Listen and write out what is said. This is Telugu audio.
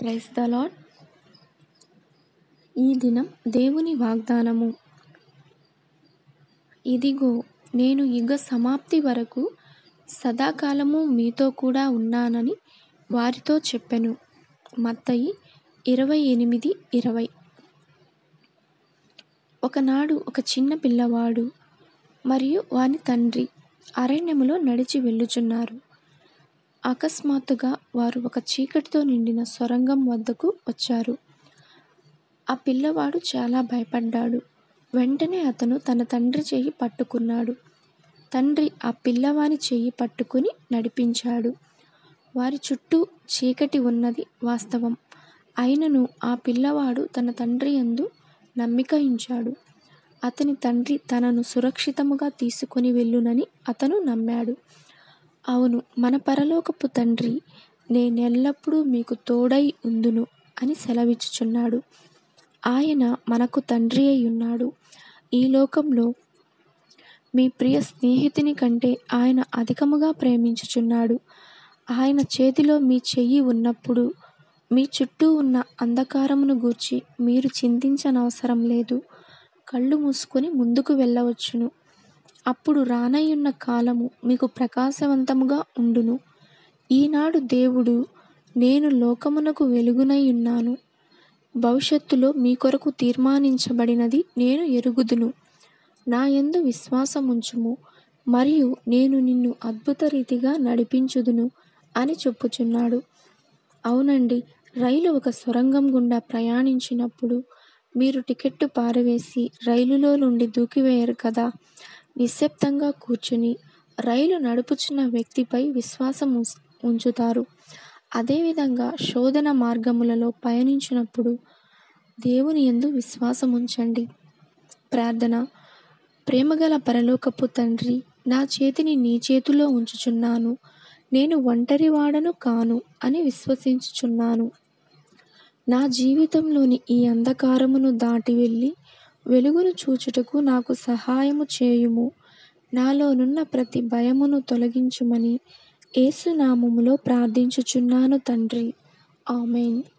ప్రైజ్ ద లాడ్ ఈ దినం దేవుని వాగ్దానము ఇదిగో నేను యుగ సమాప్తి వరకు సదాకాలము మీతో కూడా ఉన్నానని వారితో చెప్పెను మత్తయి ఇరవై ఎనిమిది ఇరవై ఒకనాడు ఒక చిన్న పిల్లవాడు మరియు వాని తండ్రి అరణ్యములో నడిచి వెళ్ళుచున్నారు అకస్మాత్తుగా వారు ఒక చీకటితో నిండిన సొరంగం వద్దకు వచ్చారు ఆ పిల్లవాడు చాలా భయపడ్డాడు వెంటనే అతను తన తండ్రి చెయ్యి పట్టుకున్నాడు తండ్రి ఆ పిల్లవాని చెయ్యి పట్టుకుని నడిపించాడు వారి చుట్టూ చీకటి ఉన్నది వాస్తవం అయినను ఆ పిల్లవాడు తన తండ్రి యందు నమ్మిక ఉంచాడు అతని తండ్రి తనను సురక్షితముగా తీసుకొని వెళ్ళునని అతను నమ్మాడు అవును మన పరలోకపు తండ్రి నేనెల్లప్పుడూ మీకు తోడై ఉందును అని సెలవిచ్చుచున్నాడు ఆయన మనకు తండ్రి అయి ఉన్నాడు ఈ లోకంలో మీ ప్రియ స్నేహితుని కంటే ఆయన అధికముగా ప్రేమించుచున్నాడు ఆయన చేతిలో మీ చెయ్యి ఉన్నప్పుడు మీ చుట్టూ ఉన్న అంధకారమును గూర్చి మీరు చింతించనవసరం లేదు కళ్ళు మూసుకొని ముందుకు వెళ్ళవచ్చును అప్పుడు రానయ్యున్న కాలము మీకు ప్రకాశవంతముగా ఉండును ఈనాడు దేవుడు నేను లోకమునకు వెలుగునై ఉన్నాను భవిష్యత్తులో మీ కొరకు తీర్మానించబడినది నేను ఎరుగుదును నా యందు విశ్వాసముంచుము మరియు నేను నిన్ను అద్భుత రీతిగా నడిపించుదును అని చెప్పుచున్నాడు అవునండి రైలు ఒక సొరంగం గుండా ప్రయాణించినప్పుడు మీరు టికెట్టు పారవేసి రైలులో నుండి దూకివేయరు కదా నిశ్శబ్దంగా కూర్చుని రైలు నడుపుచున్న వ్యక్తిపై విశ్వాసం ఉంచ్- ఉంచుతారు అదేవిధంగా శోధన మార్గములలో పయనించినప్పుడు దేవుని యందు విశ్వాసం ఉంచండి ప్రార్థన ప్రేమగల పరలోకపు తండ్రి నా చేతిని నీ చేతిలో ఉంచుచున్నాను నేను ఒంటరివాడను కాను అని విశ్వసించుచున్నాను నా జీవితంలోని ఈ అంధకారమును దాటి వెళ్ళి వెలుగును చూచుటకు నాకు సహాయము చేయుము నాలోనున్న ప్రతి భయమును తొలగించుమని యేసునామములో ప్రార్థించుచున్నాను తండ్రి ఆమెన్